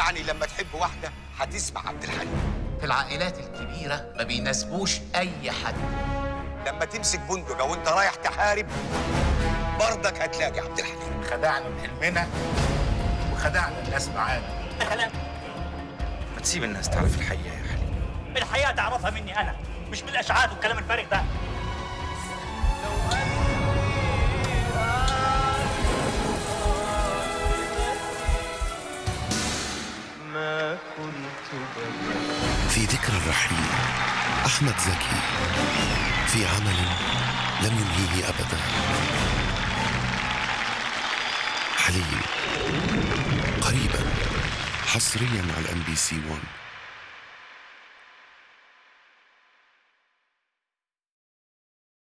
يعني لما تحب واحده هتسمع عبد الحليم في العائلات الكبيرة ما بيناسبوش أي حد لما تمسك بندقه وانت رايح تحارب برضك هتلاقي عبد الحليم خدعنا بحلمنا وخدعنا الناس معانا كلام ما تسيب الناس تعرف الحقيقة يا حليم الحقيقه تعرفها مني انا مش من الاشعاعات والكلام الفارغ ده في ذكرى الرحيل أحمد زكي في عمل لم ينهيه أبدا حليم قريبا حصريا على ام بي سي 1